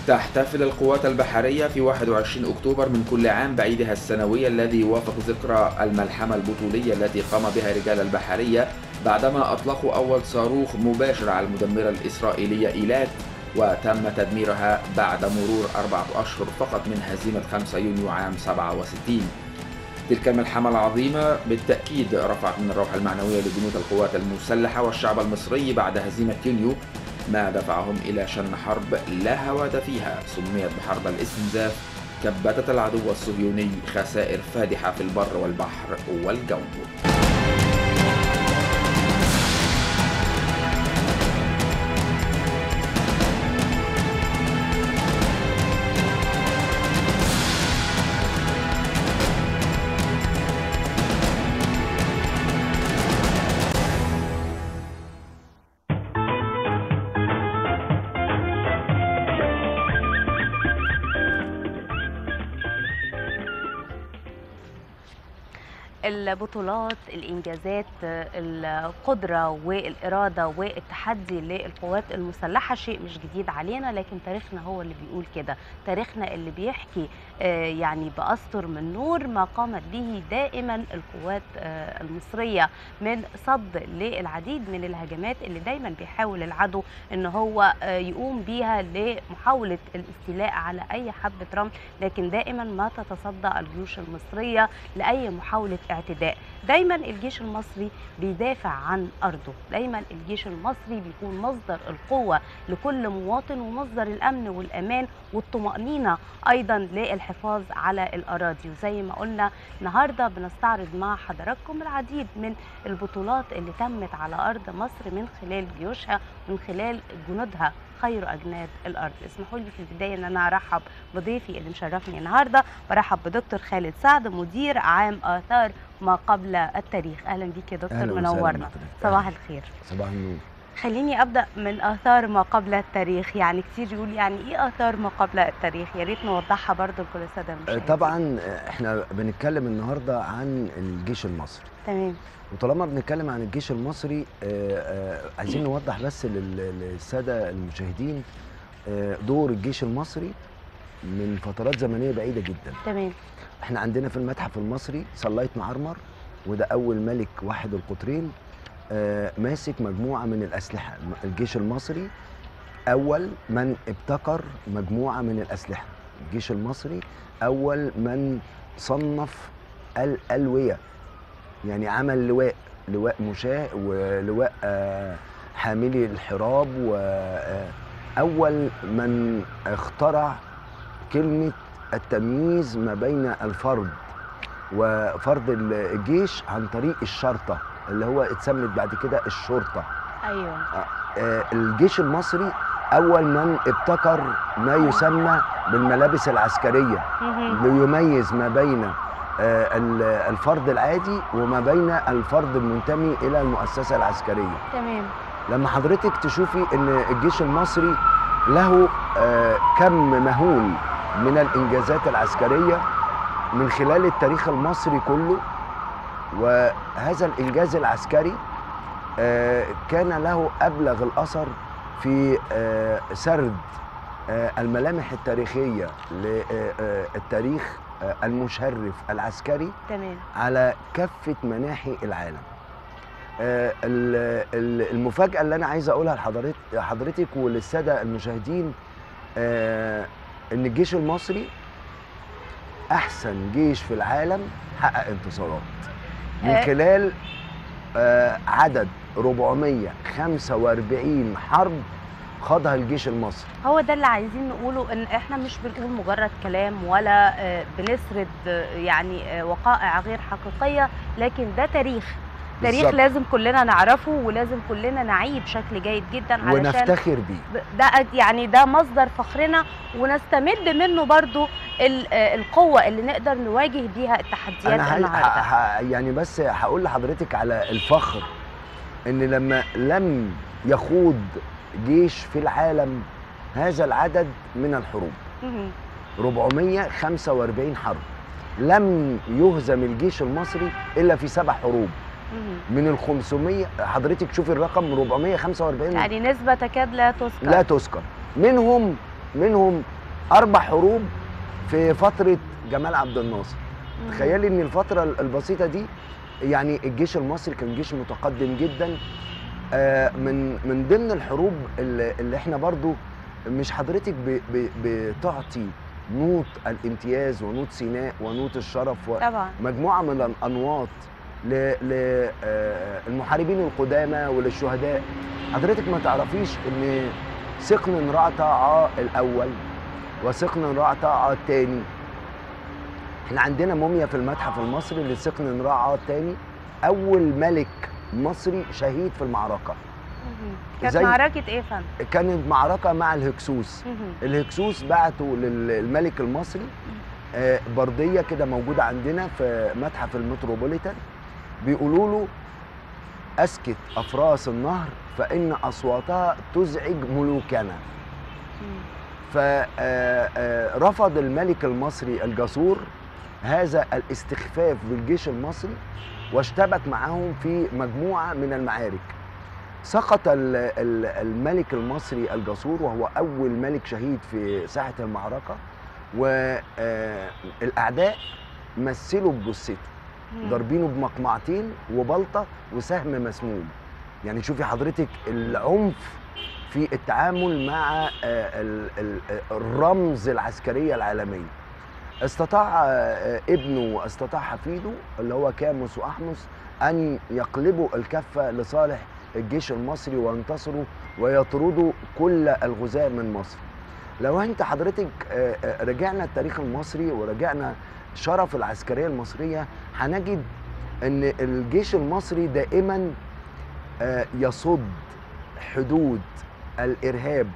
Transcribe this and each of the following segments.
تحتفل القوات البحرية في 21 أكتوبر من كل عام بعيدها السنوي الذي يوافق ذكرى الملحمة البطولية التي قام بها رجال البحرية بعدما أطلقوا أول صاروخ مباشر على المدمرة الإسرائيلية إيلات وتم تدميرها بعد مرور أربعة أشهر فقط من هزيمة 5 يونيو عام 67 تلك الملحمة العظيمة بالتأكيد رفعت من الروح المعنوية لجنود القوات المسلحة والشعب المصري بعد هزيمة يونيو ما دفعهم إلى شن حرب لا هواد فيها سميت بحرب الاستنزاف كبتت العدو الصهيوني خسائر فادحة في البر والبحر والجو البطولات الانجازات القدره والاراده والتحدي للقوات المسلحه شيء مش جديد علينا لكن تاريخنا هو اللي بيقول كده تاريخنا اللي بيحكي يعني بأسطر من نور ما قامت به دائما القوات المصريه من صد للعديد من الهجمات اللي دايما بيحاول العدو ان هو يقوم بيها لمحاوله الاستيلاء على اي حبه رمل لكن دائما ما تتصدى الجيوش المصريه لاي محاوله اعتداء دايما الجيش المصري بيدافع عن ارضه دايما الجيش المصري بيكون مصدر القوه لكل مواطن ومصدر الامن والامان والطمانينه ايضا للحفاظ على الاراضي وزي ما قلنا النهارده بنستعرض مع حضراتكم العديد من البطولات اللي تمت على ارض مصر من خلال جيوشها ومن خلال جنودها خير اجناد الارض اسمحوا لي في البدايه ان انا ارحب بضيفي اللي مشرفني النهارده برحب بدكتور خالد سعد مدير عام اثار ما قبل التاريخ اهلا بيك يا دكتور منورنا صباح الخير صباح النور خليني ابدا من اثار ما قبل التاريخ يعني كتير يقول يعني ايه اثار ما قبل التاريخ يا ريت نوضحها برضو لكل الساده المشاهدين طبعا احنا بنتكلم النهارده عن الجيش المصري تمام وطالما بنتكلم عن الجيش المصري آآ آآ عايزين نوضح بس للساده المشاهدين دور الجيش المصري من فترات زمنيه بعيده جدا تمام احنا عندنا في المتحف المصري صليت معرمر وده اول ملك واحد القطرين ماسك مجموعه من الاسلحه الجيش المصري اول من ابتكر مجموعه من الاسلحه الجيش المصري اول من صنف الالويه يعني عمل لواء لواء مشاة ولواء حاملي الحراب وأول من اخترع كلمة التمييز ما بين الفرد وفرد الجيش عن طريق الشرطة اللي هو اتسمت بعد كده الشرطة أيوة الجيش المصري أول من ابتكر ما يسمى بالملابس العسكرية ليميز ما بين الفرد العادي وما بين الفرد المنتمي الى المؤسسه العسكريه تمام لما حضرتك تشوفي ان الجيش المصري له كم مهول من الانجازات العسكريه من خلال التاريخ المصري كله وهذا الانجاز العسكري كان له ابلغ الاثر في سرد الملامح التاريخية للتاريخ المشرف العسكري تمام على كافة مناحي العالم المفاجأة اللي أنا عايز أقولها لحضرتك وللسادة المشاهدين إن الجيش المصري أحسن جيش في العالم حقق انتصارات من خلال عدد 445 حرب خاضها الجيش المصري هو ده اللي عايزين نقوله ان احنا مش بنقول مجرد كلام ولا بنسرد يعني وقائع غير حقيقيه لكن ده تاريخ تاريخ بالزبط. لازم كلنا نعرفه ولازم كلنا نعيه بشكل جيد جدا علشان ونفتخر بيه ده يعني ده مصدر فخرنا ونستمد منه برضو القوه اللي نقدر نواجه بيها التحديات أنا النهارده يعني بس هقول لحضرتك على الفخر ان لما لم يخوض جيش في العالم هذا العدد من الحروب 445 حرب لم يهزم الجيش المصري الا في سبع حروب من ال 500 حضرتك شوفي الرقم 445 يعني نسبه تكاد لا تذكر لا تذكر منهم منهم اربع حروب في فتره جمال عبد الناصر مم. تخيلي ان الفتره البسيطه دي يعني الجيش المصري كان جيش متقدم جدا آه، من من ضمن الحروب اللي, اللي احنا برضو مش حضرتك ب- ب- بتعطي نوط الامتياز ونوط سيناء ونوط الشرف طبعا ومجموعه من الانواط للمحاربين القدامى وللشهداء حضرتك ما تعرفيش ان سقن رع طاعة الاول وسقن رع طاعة الثاني احنا عندنا موميا في المتحف المصري لسقن رع الثاني اول ملك مصري شهيد في المعركه مهم. كانت زي- معركه ايه يا فندم؟ كانت معركه مع الهكسوس مهم. الهكسوس بعتوا للملك المصري آه، برديه كده موجوده عندنا في متحف المتروبوليتان بيقولوا له اسكت افراس النهر فان اصواتها تزعج ملوكنا مم. فرفض الملك المصري الجسور هذا الاستخفاف بالجيش المصري واشتبك معهم في مجموعه من المعارك سقط ال- ال- الملك المصري الجسور وهو اول ملك شهيد في ساحه المعركه والاعداء مثلوا بجثته مم. ضاربينه بمقمعتين وبلطه وسهم مسموم يعني شوفي حضرتك العنف في التعامل مع آه، ال- ال- الرمز العسكريه العالميه استطاع آه، ابنه واستطاع حفيده اللي هو كاموس واحمس ان يقلبوا الكفه لصالح الجيش المصري وينتصروا ويطردوا كل الغزاة من مصر لو انت حضرتك آه، آه، رجعنا التاريخ المصري ورجعنا شرف العسكريه المصريه هنجد ان الجيش المصري دائما آه، يصد حدود الارهاب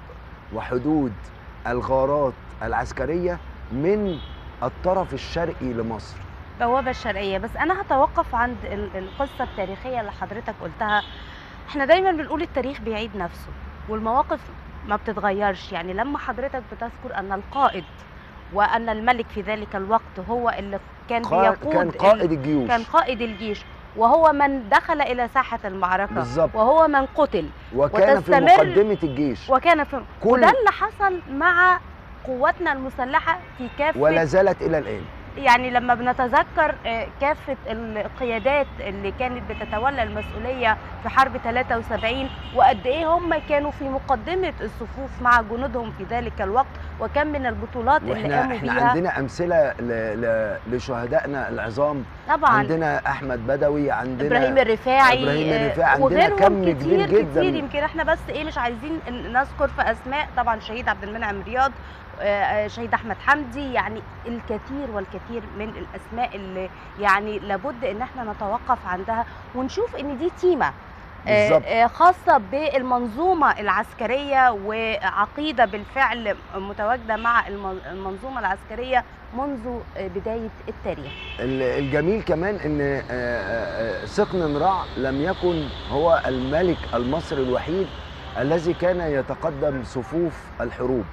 وحدود الغارات العسكريه من الطرف الشرقي لمصر البوابة الشرقية بس أنا هتوقف عند ال- القصة التاريخية اللي حضرتك قلتها احنا دايما بنقول التاريخ بيعيد نفسه والمواقف ما بتتغيرش يعني لما حضرتك بتذكر أن القائد وأن الملك في ذلك الوقت هو اللي كان قا- بيقود كان ال- قائد الجيوش كان قائد الجيش وهو من دخل إلى ساحة المعركة بالظبط وهو من قتل وكان في وتستمر- مقدمه الجيش وكان في كل وده اللي حصل مع قواتنا المسلحة في كافة ولا زالت الى الان يعني لما بنتذكر آه، كافة القيادات اللي كانت بتتولى المسؤولية في حرب 73 وقد ايه هم كانوا في مقدمة الصفوف مع جنودهم في ذلك الوقت وكم من البطولات اللي واحنا قاموا احنا بيها عندنا امثله ل... ل... لشهدائنا العظام طبعا عندنا احمد بدوي عندنا ابراهيم الرفاعي إبراهيم آه، الرفاعي، عندنا وغيرهم كم كتير كبير جداً. كتير يمكن احنا بس ايه مش عايزين ن- نذكر في اسماء طبعا شهيد عبد المنعم رياض آه، آه، شهيد احمد حمدي يعني الكثير والكثير من الاسماء اللي يعني لابد ان احنا نتوقف عندها ونشوف ان دي تيمه آه، بالظبط. آه، خاصة بالمنظومة العسكرية وعقيدة بالفعل متواجدة مع المن- المنظومة العسكرية منذ آه، بداية التاريخ ال- الجميل كمان ان آه، آه، آه، سقن رع لم يكن هو الملك المصري الوحيد الذي كان يتقدم صفوف الحروب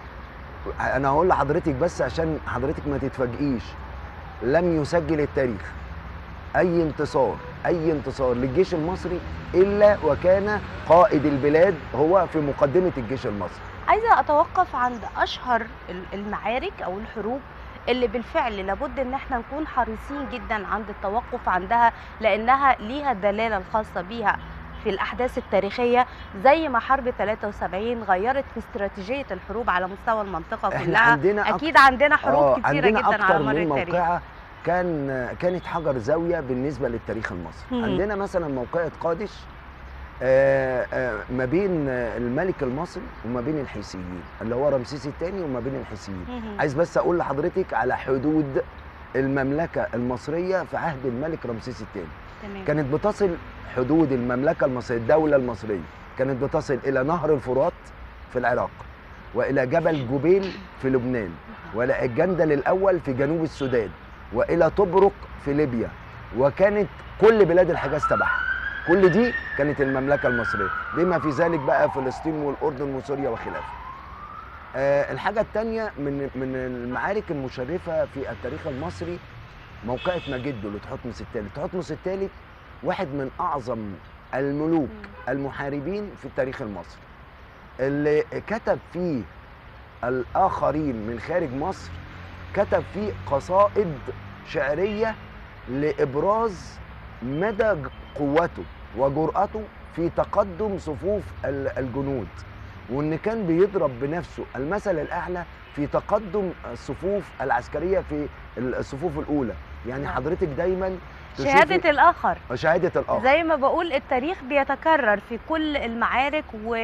انا هقول لحضرتك بس عشان حضرتك ما تتفاجئيش لم يسجل التاريخ اي انتصار اي انتصار للجيش المصري الا وكان قائد البلاد هو في مقدمه الجيش المصري عايزه اتوقف عند اشهر ال- المعارك او الحروب اللي بالفعل لابد ان احنا نكون حريصين جدا عند التوقف عندها لانها ليها الدلاله الخاصه بيها في الاحداث التاريخيه زي ما حرب 73 غيرت في استراتيجيه الحروب على مستوى المنطقه احنا كلها عندنا أك- اكيد عندنا حروب آه، كتيره عندنا جدا اكتر على مر من التاريخ موقعه كان كانت حجر زاويه بالنسبه للتاريخ المصري مم. عندنا مثلا موقعة قادش آه، آه، ما بين آه، الملك المصري وما بين الحيثيين اللي هو رمسيس الثاني وما بين الحيثيين مهم. عايز بس اقول لحضرتك على حدود المملكه المصريه في عهد الملك رمسيس الثاني تمام كانت بتصل حدود المملكه المصريه الدوله المصريه كانت بتصل الى نهر الفرات في العراق والى جبل جبيل في لبنان والى الجندل الاول في جنوب السودان والى طبرق في ليبيا وكانت كل بلاد الحجاز تبعها كل دي كانت المملكه المصريه بما في ذلك بقى فلسطين والاردن وسوريا وخلافه آه الحاجه الثانيه من من المعارك المشرفه في التاريخ المصري موقعة مجده لتحتمس الثالث تحتمس الثالث واحد من اعظم الملوك مم. المحاربين في التاريخ المصري اللي كتب فيه الاخرين من خارج مصر كتب فيه قصائد شعريه لابراز مدى ج- قوته وجرأته في تقدم صفوف ال- الجنود وان كان بيضرب بنفسه المثل الاعلى في تقدم الصفوف العسكريه في الصفوف الاولى يعني نعم. حضرتك دايما تشوفي شهاده الاخر شهاده الاخر زي ما بقول التاريخ بيتكرر في كل المعارك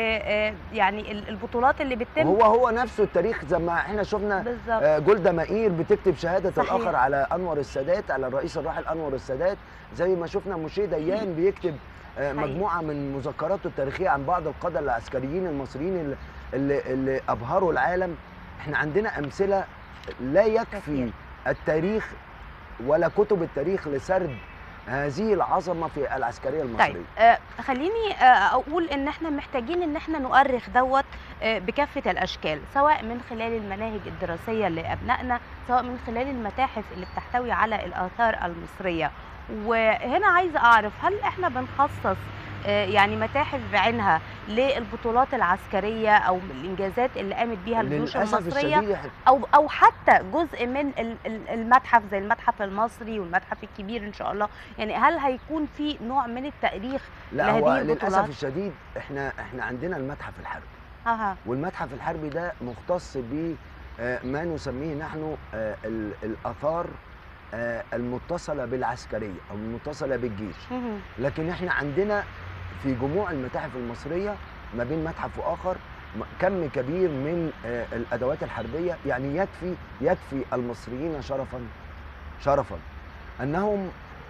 ويعني البطولات اللي بتتم وهو هو نفسه التاريخ زي ما احنا شفنا بالظبط آه، جولدا مائير بتكتب شهاده صحيح. الاخر على انور السادات على الرئيس الراحل انور السادات زي ما شفنا موشي ديان بيكتب آه، حقيقي. مجموعه من مذكراته التاريخيه عن بعض القاده العسكريين المصريين اللي, اللي, اللي ابهروا العالم احنا عندنا امثله لا يكفي كثير. التاريخ ولا كتب التاريخ لسرد هذه العظمه في العسكريه المصريه طيب آه خليني آه اقول ان احنا محتاجين ان احنا نؤرخ دوت آه بكافه الاشكال سواء من خلال المناهج الدراسيه لابنائنا سواء من خلال المتاحف اللي بتحتوي على الاثار المصريه وهنا عايزه اعرف هل احنا بنخصص آه يعني متاحف بعينها للبطولات العسكريه او الانجازات اللي قامت بيها الجيوش للاسف المصريه الشديد إحنا- او او حتى جزء من ال- ال- المتحف زي المتحف المصري والمتحف الكبير ان شاء الله يعني هل هيكون في نوع من التاريخ لا لهذه هو البطولات؟ للاسف الشديد احنا احنا عندنا المتحف الحربي ها والمتحف الحربي ده مختص ب آه، ما نسميه نحن آه، ال- الاثار آه، المتصله بالعسكريه او المتصله بالجيش مهم. لكن احنا عندنا في جموع المتاحف المصريه ما بين متحف واخر م- كم كبير من آه، الادوات الحربيه يعني يكفي يكفي المصريين شرفا شرفا انهم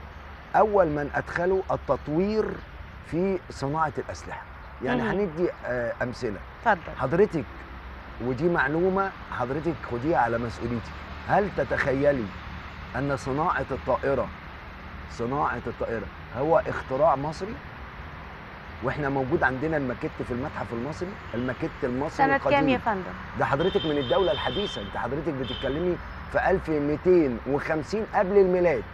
اول من ادخلوا التطوير في صناعه الاسلحه يعني مهم. هندي آه، امثله اتفضل حضرتك ودي معلومه حضرتك خديها على مسؤوليتي هل تتخيلي ان صناعه الطائره صناعه الطائره هو اختراع مصري واحنا موجود عندنا الماكيت في المتحف المصري الماكيت المصري سنه كام القديم يا فندم ده حضرتك من الدوله الحديثه انت حضرتك بتتكلمي في 1250 قبل الميلاد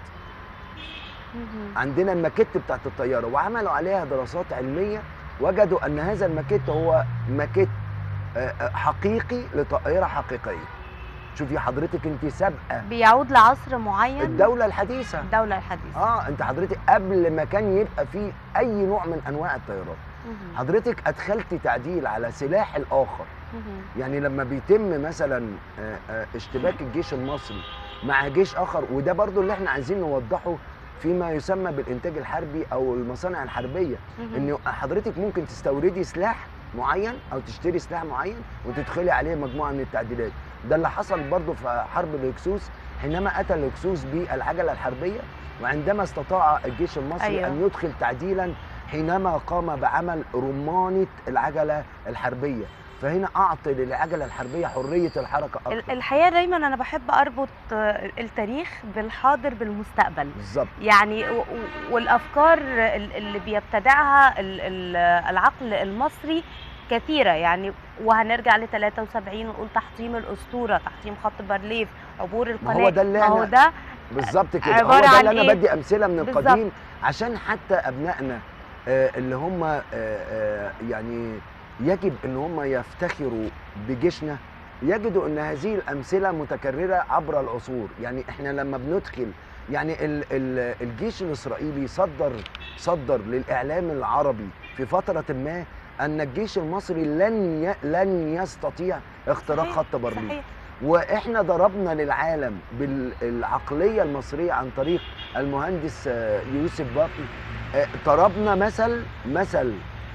مهم. عندنا الماكيت بتاعت الطياره وعملوا عليها دراسات علميه وجدوا ان هذا الماكيت هو ماكيت آه، آه، حقيقي لطائره حقيقيه شوفي حضرتك انت سابقه بيعود لعصر معين الدوله الحديثه الدوله الحديثه اه انت حضرتك قبل ما كان يبقى في اي نوع من انواع الطيارات مهم. حضرتك ادخلتي تعديل على سلاح الاخر مهم. يعني لما بيتم مثلا آه، آه، اشتباك الجيش المصري مع جيش اخر وده برضو اللي احنا عايزين نوضحه فيما يسمى بالانتاج الحربي او المصانع الحربيه مهم. ان حضرتك ممكن تستوردي سلاح معين او تشتري سلاح معين وتدخلي عليه مجموعه من التعديلات ده اللي حصل برضو في حرب الهكسوس حينما قتل الهكسوس بالعجله الحربيه وعندما استطاع الجيش المصري أيوة. أيوه. ان يدخل تعديلا حينما قام بعمل رمانه العجله الحربيه فهنا اعطي للعجله الحربيه حريه الحركه ال- اكتر الحقيقه دايما انا بحب اربط آه، التاريخ بالحاضر بالمستقبل بالظبط يعني و- و- والافكار ال- اللي بيبتدعها ال- ال- العقل المصري كثيره يعني وهنرجع ل 73 ونقول تحطيم الاسطوره تحطيم خط بارليف عبور ما القناه هو ده اللي ما هو إحنا- ده بالظبط كده هو عبارة ده عن اللي انا إيه؟ بدي امثله من بالظبط. القديم عشان حتى ابنائنا آه، اللي هم آه، آه، يعني يجب ان هم يفتخروا بجيشنا يجدوا ان هذه الامثله متكرره عبر العصور يعني احنا لما بندخل يعني ال ال الجيش الاسرائيلي صدر صدر للاعلام العربي في فتره ما ان الجيش المصري لن ي- لن يستطيع اختراق صحيح، خط برلين صحيح واحنا ضربنا للعالم بالعقليه المصريه عن طريق المهندس آه، يوسف باقي آه، ضربنا مثل مثل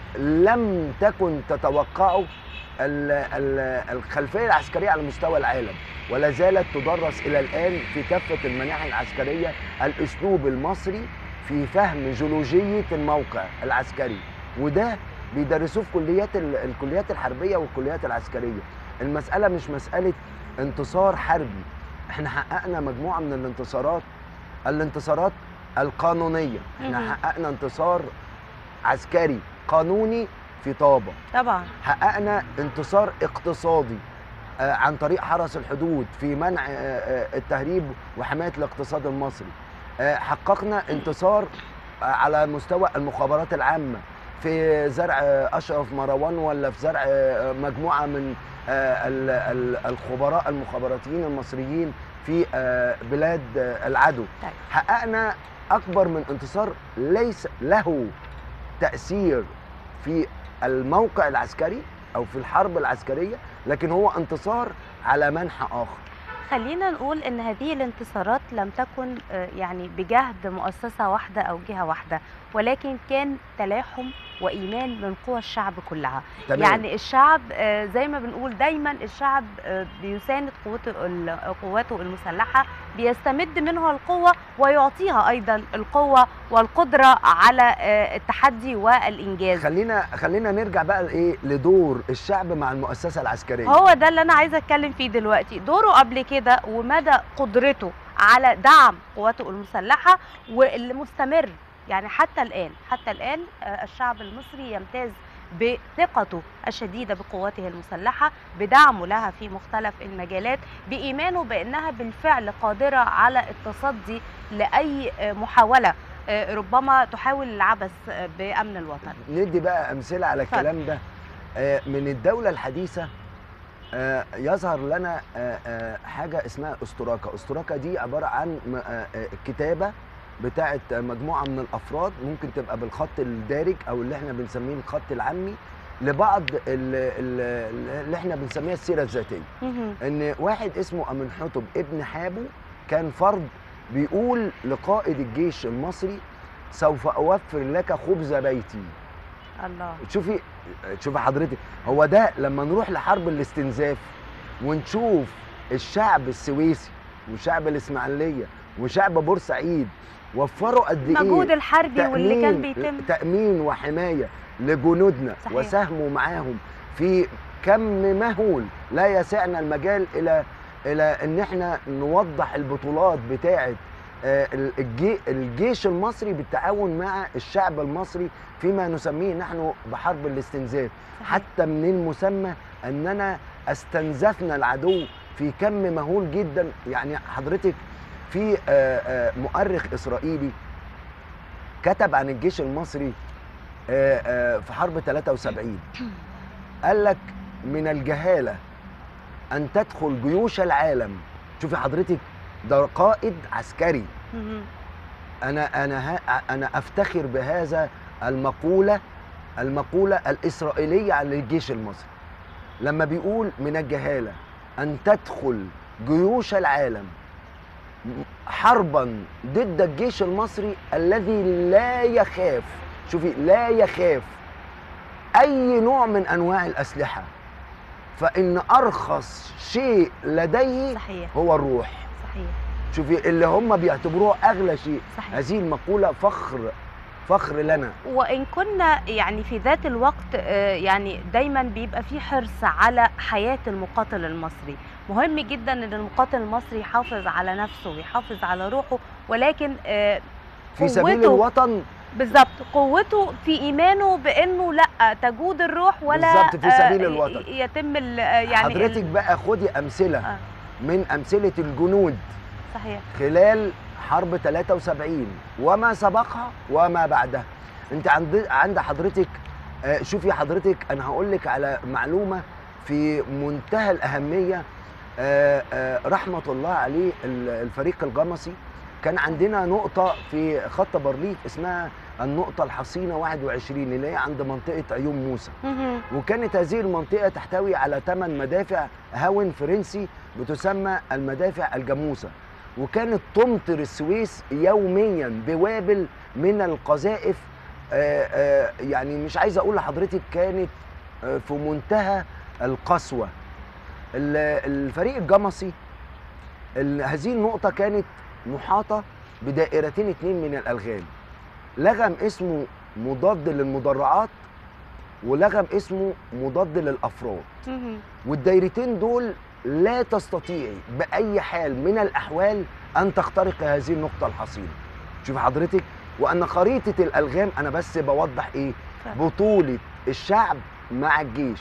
لم تكن تتوقعه ال- ال- الخلفيه العسكريه على مستوى العالم ولا زالت تدرس الى الان في كافه المناحي العسكريه الاسلوب المصري في فهم جيولوجيه الموقع العسكري وده بيدرسوه في كليات ال- الكليات الحربيه والكليات العسكريه المساله مش مساله انتصار حربي احنا حققنا مجموعه من الانتصارات الانتصارات القانونيه احنا مهم. حققنا انتصار عسكري قانوني في طابه طبعا حققنا انتصار اقتصادي آه، عن طريق حرس الحدود في منع آه، آه، التهريب وحمايه الاقتصاد المصري آه، حققنا انتصار آه، على مستوى المخابرات العامه في زرع اشرف مروان ولا في زرع مجموعه من آه، ال- ال- الخبراء المخابراتيين المصريين في آه، بلاد آه، العدو طيب. حققنا اكبر من انتصار ليس له تاثير في الموقع العسكري او في الحرب العسكريه لكن هو انتصار على منحى اخر خلينا نقول ان هذه الانتصارات لم تكن آه، يعني بجهد مؤسسه واحده او جهه واحده ولكن كان تلاحم وايمان من قوى الشعب كلها تمام يعني الشعب آه، زي ما بنقول دايما الشعب آه، بيساند قوته ال- قواته المسلحه بيستمد منها القوه ويعطيها ايضا القوه والقدره على آه، التحدي والانجاز خلينا خلينا نرجع بقى لايه لدور الشعب مع المؤسسه العسكريه هو ده اللي انا عايزه اتكلم فيه دلوقتي دوره قبل كده ومدى قدرته على دعم قواته المسلحه واللي مستمر يعني حتى الان حتى الان آه، الشعب المصري يمتاز بثقته الشديده بقواته المسلحه بدعمه لها في مختلف المجالات بايمانه بانها بالفعل قادره على التصدي لاي آه، محاوله آه، ربما تحاول العبث آه، بامن الوطن ندي بقى امثله على اتفضل. الكلام ده آه، من الدوله الحديثه آه، يظهر لنا آه، آه، حاجه اسمها استراكه استراكه دي عباره عن م- آه، آه، كتابه بتاعه مجموعه من الافراد ممكن تبقى بالخط الدارج او اللي احنا بنسميه الخط العامي لبعض ال- ال- اللي احنا بنسميها السيره الذاتيه مهم. ان واحد اسمه امين حطب ابن حابو كان فرد بيقول لقائد الجيش المصري سوف اوفر لك خبز بيتي الله تشوفي تشوفي حضرتك هو ده لما نروح لحرب الاستنزاف ونشوف الشعب السويسي وشعب الاسماعيليه وشعب بورسعيد وفروا قد ايه المجهود الحربي واللي كان تأمين- بيتم تأمين وحماية لجنودنا صحيح. وساهموا معاهم في كم مهول لا يسعنا المجال إلى إلى إن إحنا نوضح البطولات بتاعة آه، الجي- الجيش المصري بالتعاون مع الشعب المصري فيما نسميه نحن بحرب الاستنزاف صحيح. حتى من المسمى أننا استنزفنا العدو في كم مهول جدا يعني حضرتك في آه، آه، مؤرخ إسرائيلي كتب عن الجيش المصري آه، آه، في حرب 73 قال لك من الجهالة أن تدخل جيوش العالم شوفي حضرتك ده قائد عسكري مهم. أنا أنا ها أنا أفتخر بهذا المقولة المقولة الإسرائيلية عن الجيش المصري لما بيقول من الجهالة أن تدخل جيوش العالم حربا ضد الجيش المصري الذي لا يخاف شوفي لا يخاف أي نوع من أنواع الأسلحة فإن أرخص شيء لديه صحيح هو الروح صحيح شوفي اللي هم بيعتبروه أغلى شيء صحيح هذه المقولة فخر فخر لنا وان كنا يعني في ذات الوقت آه، يعني دايما بيبقى في حرص على حياه المقاتل المصري مهم جدا ان المقاتل المصري يحافظ على نفسه ويحافظ على روحه ولكن آه، في سبيل قوته الوطن بالظبط قوته في ايمانه بانه لا تجود الروح ولا بالظبط، في سبيل آه، الوطن. يتم ال- آه، يعني حضرتك ال- بقى خدي أمثلة آه. من أمثلة الجنود صحيح خلال حرب 73 وما سبقها وما بعدها انت عند عند حضرتك آه، شوفي حضرتك انا هقول لك على معلومه في منتهى الاهميه آه، آه، رحمه الله عليه ال- الفريق الجمصي كان عندنا نقطه في خط بارليف اسمها النقطه الحصينه 21 اللي هي عند منطقه عيون موسى مهم. وكانت هذه المنطقة تحتوي على ثمان مدافع هاون فرنسي بتسمى المدافع الجاموسة وكانت تمطر السويس يوميا بوابل من القذائف آه، آه، يعني مش عايز اقول لحضرتك كانت آه، في منتهى القسوة ال- الفريق الجمصي ال- هذه النقطة كانت محاطة بدائرتين اتنين من الألغام لغم اسمه مضاد للمدرعات ولغم اسمه مضاد للافراد مهم. والدايرتين دول لا تستطيعي باي حال من الاحوال ان تخترق هذه النقطه الحصينه شوف حضرتك وان خريطه الالغام انا بس بوضح ايه فعلا. بطوله الشعب مع الجيش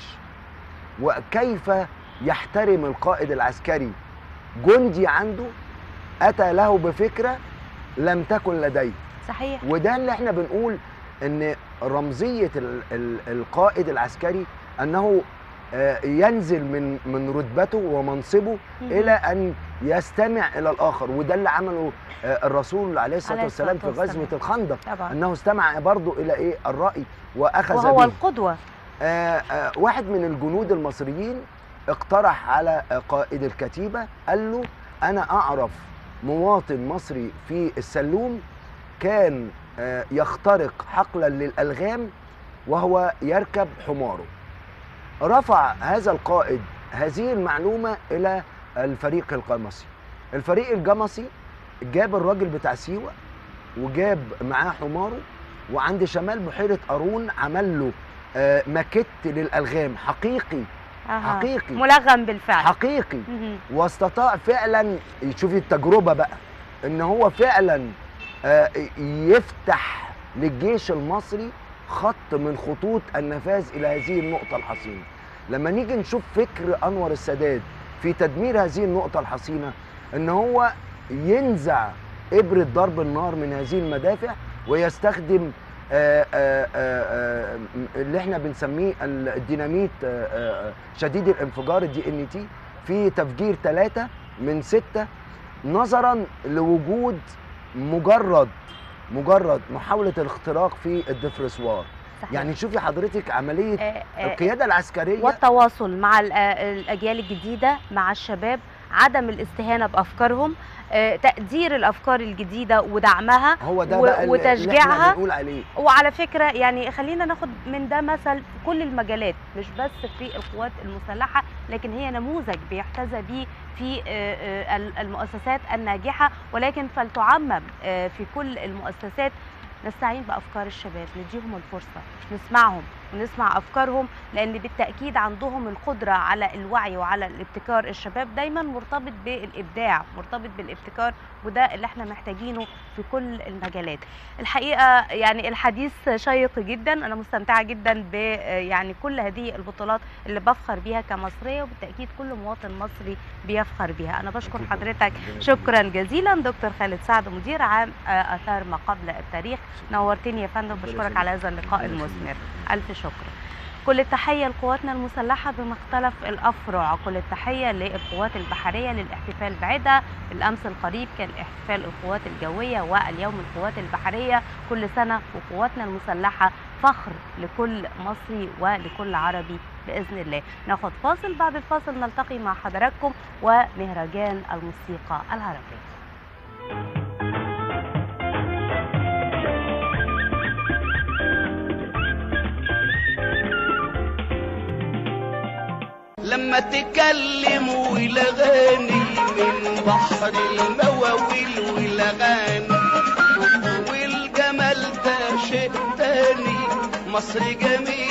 وكيف يحترم القائد العسكري جندي عنده اتى له بفكره لم تكن لديه صحيح وده اللي احنا بنقول ان رمزيه ال- ال- القائد العسكري انه آه، ينزل من من رتبته ومنصبه مهم. الى ان يستمع الى الاخر وده اللي عمله آه، الرسول عليه الصلاه عليه والسلام في الصلاة غزوه والسلام. الخندق طبعا انه استمع برضه الى ايه الراي واخذ وهو به القدوه آه، آه، واحد من الجنود المصريين اقترح على آه، قائد الكتيبه قال له انا اعرف مواطن مصري في السلوم كان آه، يخترق حقلا للالغام وهو يركب حماره رفع هذا القائد هذه المعلومه الى الفريق القمصي الفريق الجمصي جاب الراجل بتاع سيوه وجاب معاه حماره وعند شمال بحيره قارون عمل له آه، ماكيت للالغام حقيقي أها. حقيقي ملغم بالفعل حقيقي مهم. واستطاع فعلا شوفي التجربه بقى ان هو فعلا آه، يفتح للجيش المصري خط من خطوط النفاذ الى هذه النقطه الحصينه لما نيجي نشوف فكر انور السادات في تدمير هذه النقطه الحصينه ان هو ينزع ابره ضرب النار من هذه المدافع ويستخدم آه، آه، آه، آه، اللي احنا بنسميه الديناميت آه، آه، شديد الانفجار الدي ان تي في تفجير ثلاثة من ستة نظرا لوجود مجرد مجرد محاولة الاختراق في الدفرسوار صحيح. يعني شوفي حضرتك عملية آه، آه، القيادة العسكرية والتواصل مع ال- آه، الاجيال الجديده مع الشباب عدم الاستهانه بافكارهم آه، تقدير الافكار الجديده ودعمها هو ده و- بقى اللي- اللي وتشجيعها. احنا بنقول عليه وعلى فكره يعني خلينا ناخد من ده مثل في كل المجالات مش بس في القوات المسلحه لكن هي نموذج بيحتذى به في آه، آه، ال- المؤسسات الناجحه ولكن فلتعمم آه، في كل المؤسسات نستعين بافكار الشباب نديهم الفرصه نسمعهم ونسمع افكارهم لان بالتاكيد عندهم القدره على الوعي وعلى الابتكار الشباب دايما مرتبط بالابداع مرتبط بالابتكار وده اللي احنا محتاجينه في كل المجالات الحقيقه يعني الحديث شيق جدا انا مستمتعه جدا ب يعني كل هذه البطولات اللي بفخر بيها كمصريه وبالتاكيد كل مواطن مصري بيفخر بيها انا بشكر حضرتك شكرا جزيلا دكتور خالد سعد مدير عام آه، اثار ما قبل التاريخ نورتني يا فندم بشكرك على هذا اللقاء المثمر الف شكر كل التحية لقواتنا المسلحة بمختلف الأفرع كل التحية للقوات البحرية للاحتفال بعدة بالأمس القريب كان احتفال القوات الجوية واليوم القوات البحرية كل سنة وقواتنا المسلحة فخر لكل مصري ولكل عربي بإذن الله ناخد فاصل بعد الفاصل نلتقي مع حضراتكم ومهرجان الموسيقى العربية لما تكلموا الاغاني من بحر المواويل والاغاني والجمال ده شيء تاني مصر جميل